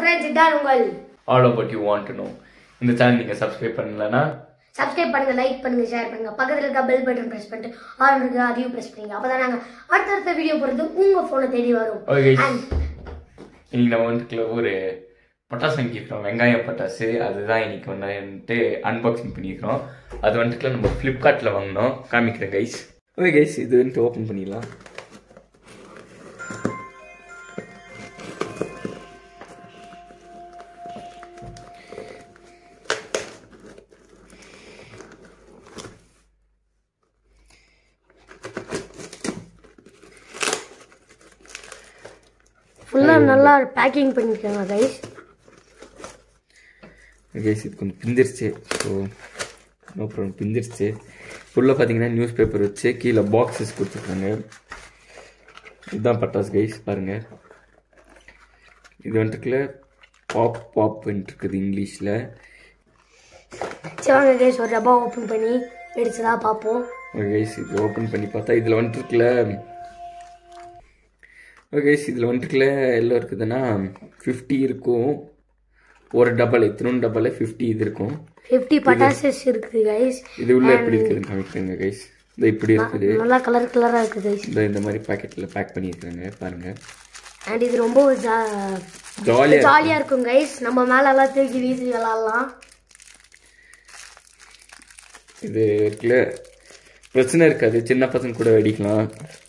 Friends இதான் உங்கள் all about you want to know இந்த சேனல் நீங்கள் சப்ஸ்கிரைப் பண்ணலன்னா சப்ஸ்கிரைப் பண்ணுங்க லைக் பண்ணுங்க ஷேர் பண்ணுங்க பக்கத்துல இருக்க பெல் பட்டன் பிரஸ் பண்ணிட்டு ஆல் இருக்கு அதையும் பிரஸ் பண்ணுங்க அப்பதான் நாங்க அடுத்தடுத்த வீடியோ போறது உங்க போனை தேடி வரும் Okay. And இன்னைக்கு நம்ம வந்துட்டு ஒரு பட்டாசு வாங்கிக்கிறோம் வெங்காய பட்டாசு அதுதான் இன்னைக்கு வந்துட்டு அன்பாக்சிங் பண்ணிக்கிறோம் அது வந்துட்டு நம்ம ஃப்ளிப்கார்ட்டில் வாங்கினோம் காமிக்கிறேன் கைஸ் ஓகே கைஸ் இது வந்துட்டு ஓப்பன் பண்ணிடலாம் ஃபுல்லா நல்லா பேக்கிங் பண்ணிருக்காங்க கைஸ் கைஸ் இது கொஞ்சம் பிந்திருச்சு ஸோ நோ ப்ராப்ளம் பிந்திருச்சு ஃபுல்லாக பார்த்தீங்கன்னா நியூஸ் பேப்பர் வச்சு கீழே பாக்ஸஸ் கொடுத்துருக்காங்க இதுதான் பட்டாஸ் கைஸ் பாருங்க இது வந்துட்டுல பாப் பாப் இருக்குது இங்கிலீஷில் சரி வாங்க கைஸ் ஒரு டப்பா ஓப்பன் பண்ணி வெடிச்சதா பார்ப்போம் கைஸ் இது ஓப்பன் பண்ணி பார்த்தா இதில் வந்துட்டுல கைஸ் இதில் வந்துட்டுல எல்லாம் இருக்குதுன்னா ஃபிஃப்டி இருக்கும் ஒரு டபுள் இத்தனும் டபுள் ஃபிஃப்டி இது இருக்கும் ஃபிஃப்டி பட்டாசஸ் இருக்குது கைஸ் இது உள்ள எப்படி இருக்குதுன்னு காமிக்கிறேங்க கைஸ் இந்த இப்படி இருக்குது நல்லா கலர் கலரா இருக்கு கைஸ் இந்த இந்த மாதிரி பாக்கெட்டில் பேக் பண்ணியிருக்காங்க பாருங்க அண்ட் இது ரொம்ப ஜாலியாக ஜாலியா இருக்கும் கைஸ் நம்ம மேல எல்லாம் தூக்கி வீசி விளாடலாம் இது இருக்குல்ல பிரச்சனை இருக்காது சின்ன பசங்க கூட வெடிக்கலாம்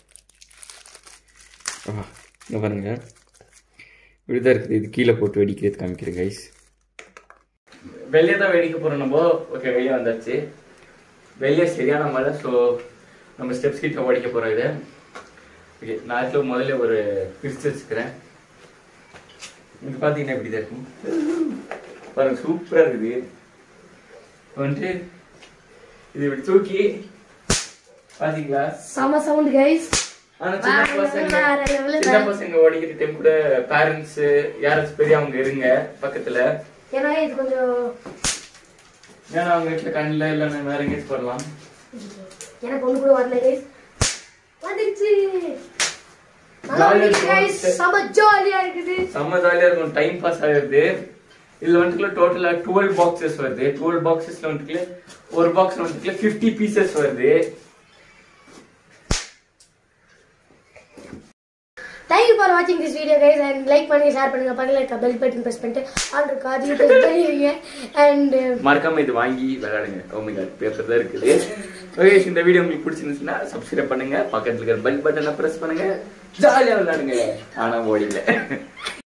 ஆ, இங்க பாருங்க இப்படிதான் இருக்குது இது கீழே போட்டு வெடிக்கிறது காமிக்கிறேன் கைஸ் வெளியே தான் வெடிக்க போறோம் நம்ம ஓகே வெளியே வந்தாச்சு வெளியே சரியான மழை ஸோ நம்ம ஸ்டெப்ஸ் கிட்ட ஓடிக்க போறோம் இது ஓகே நான் actually முதல்ல ஒரு பிரிச்சு வச்சுக்கிறேன் இது பார்த்தீங்கன்னா இப்படி தான் இருக்கும் பாருங்க சூப்பராக இருக்குது வந்துட்டு இது இப்படி தூக்கி பாத்தீங்களா செம சவுண்ட் கைஸ் ஆனா சின்ன பசங்க வேற level சின்ன பசங்க ஓடிக்கிற டைம் கூட பேரண்ட்ஸ் யாராச்சும் பெரியவங்க இருங்க பக்கத்துல ஏன்னா இது கொஞ்சம் ஏன்னா அவங்க வீட்டுல கண்ணில் இல்லைன்னா வேற எங்கேயும் போடலாம் எனக்கு ஒண்ணு கூட வரல கைஸ் வந்துருச்சு நல்லா Jolly இருக்கு கைஸ் இருக்கும். செம ஜாலியா இருக்குது செம்ம ஜாலியா இருக்கும் டைம் பாஸ் ஆகுது இதுல வந்துட்டு டோட்டலா டுவெல் பாக்ஸஸ் வருது டுவெல் பாக்ஸஸ்ல வந்துட்டு ஒரு பாக்ஸ்ல வந்துட்டு ஃபிஃப்டி பீசஸ் வருது தேங்க் யூ ஃபார் வாட்சிங் this video guys and like பண்ணுங்க ஷேர் பண்ணுங்க பக்கத்துல இருக்க பெல் பட்டன் பிரஸ் பண்ணிட்டு ஆல் இருக்கு அதையும் பிரஸ் பண்ணிடுங்க அண்ட் மறக்காம இது வாங்கி விளையாடுங்க ஓமிகா பேப்பர் தான் இருக்குது ஓகே இந்த வீடியோ உங்களுக்கு பிடிச்சிருந்துச்சுன்னா சப்ஸ்கிரைப் பண்ணுங்க பக்கத்துல இருக்கிற பெல் பட்டனை பிரஸ் பண்ணுங்க ஜாலியா விளையாடுங்க ஆனா ஓடில